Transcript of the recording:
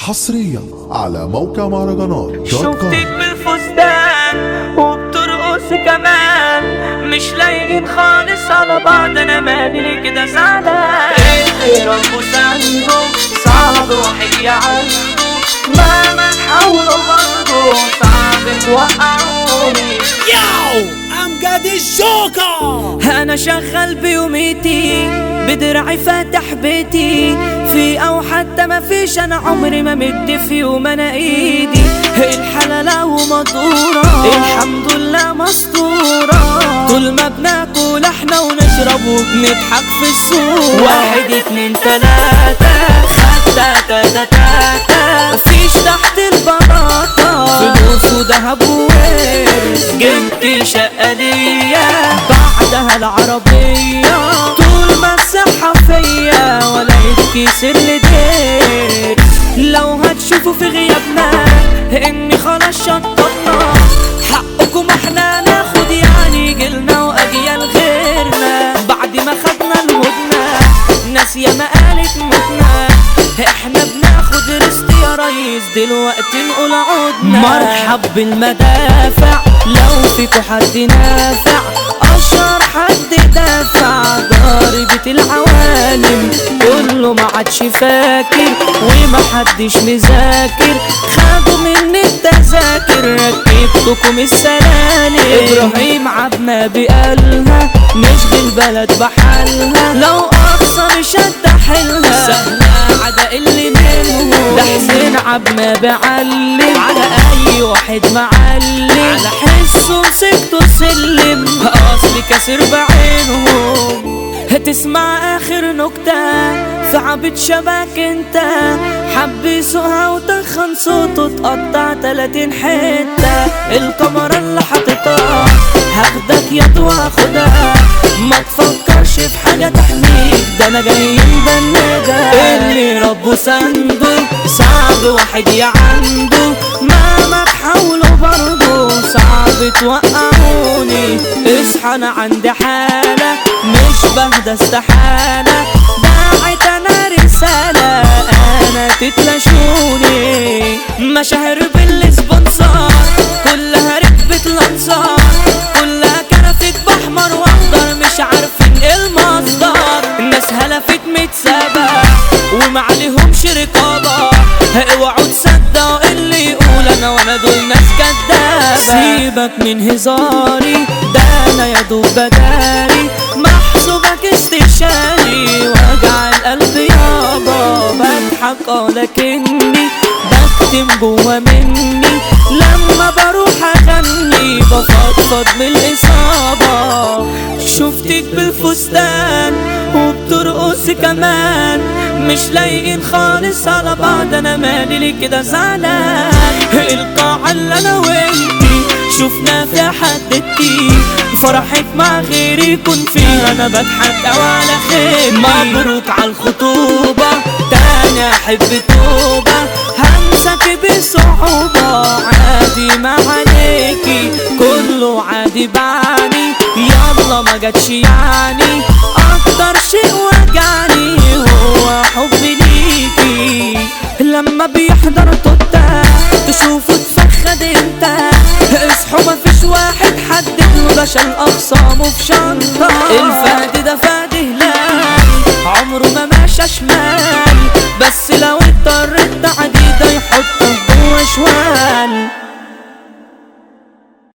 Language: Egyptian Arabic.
حصريا على موقع مهرجانات دوت شفتك كوم بالفستان وبترقص كمان مش لايقين خالص على بعض انا مالي ليه كده زعلان ايه ربه سنده صعب وحي عنده مهما تحاولوا برضه صعب توقعوني Yo, I'm got this joker. انا شغال بيوميتي بدرعي فاتح بيتي في او حتى ما فيش انا عمري ما مد في يوم انا ايدي الحلالة ومدورة الحمد لله مستورة طول ما بناكل احنا ونشرب وبنضحك في السوق واحد اتنين تلاتة خدتا تاتا تاتا مفيش تحت البلاطة فلوس وذهب وورث جبت شقة ليا بعدها العربية طول ما الصحة فيا ولا يتكسر لدير لو هتشوفوا في غيابنا اني خلاص شطبنا حقكم احنا ناخد يعني جيلنا واجيال غيرنا بعد ما خدنا الهدنة ناس ياما قالت متنا احنا بناخد ريست يا ريس دلوقتي نقول عودنا مرحب بالمدافع لو فيكوا حد نافع اشهر حد دافع ضاربة العوالم كله ما عادش فاكر وما حدش مذاكر خدوا مني التذاكر ركبتكم السلالم ابراهيم عبنا بقالها نشغل بلد بحالها لو اقصى مش هتحلها سهلة عدا اللي منهم ده حسين عبنا بعلم على اي واحد معلم على حسه مسكته سلم اصلي كسر بعينهم هتسمع اخر نكتة صعبت شبك انت حب يسوقها وتخن صوته تقطع تلاتين حتة الكاميرا اللي حاططها هاخدك يد واخدها ما تفكرش في حاجة تحميك ده انا جاي مبنجة اللي ربه سنده صعب واحد يعنده مهما تحاولوا برضه صعب توقعوني اصحى انا عندي حالة مش بهدى استحالة باعت انا رسالة انا تتلاشوني مشاهير بالسبونسر كلها ركبت الانصار كلها كرفت باحمر واخضر مش عارفين ايه المصدر الناس هلفت متسابة وما عليهمش رقابة اوعوا تصدقوا اللي يقول انا وانا دول ناس كدابة سيبك من هزاري ده انا يا دوب بداري محسوبك استشاري وجع القلب يابا بضحك اه لكني بكتم جوا مني لما بروح اغني بفضفض من الاصابة شفتك بالفستان وبترقص كمان مش لايقين خالص على بعض انا مالي ليه كده زعلان القاعة اللي انا وانتي شفنا فيها حددتي فرحك مع غيري يكون فيها انا بضحك او على خير مبروك على الخطوبة تاني احب توبة همسك بصعوبة عادي ما عليكي كله عادي بعاني يلا ما جاتش يعني اكتر شيء وجعني هو حبي ليكي لما بيحضر توتا تشوفه اتفخد انت اصحوا مفيش واحد حدد له بشا الاخصامه في شنطة الفهد ده فهد هلال عمره ما ماشى شمال بس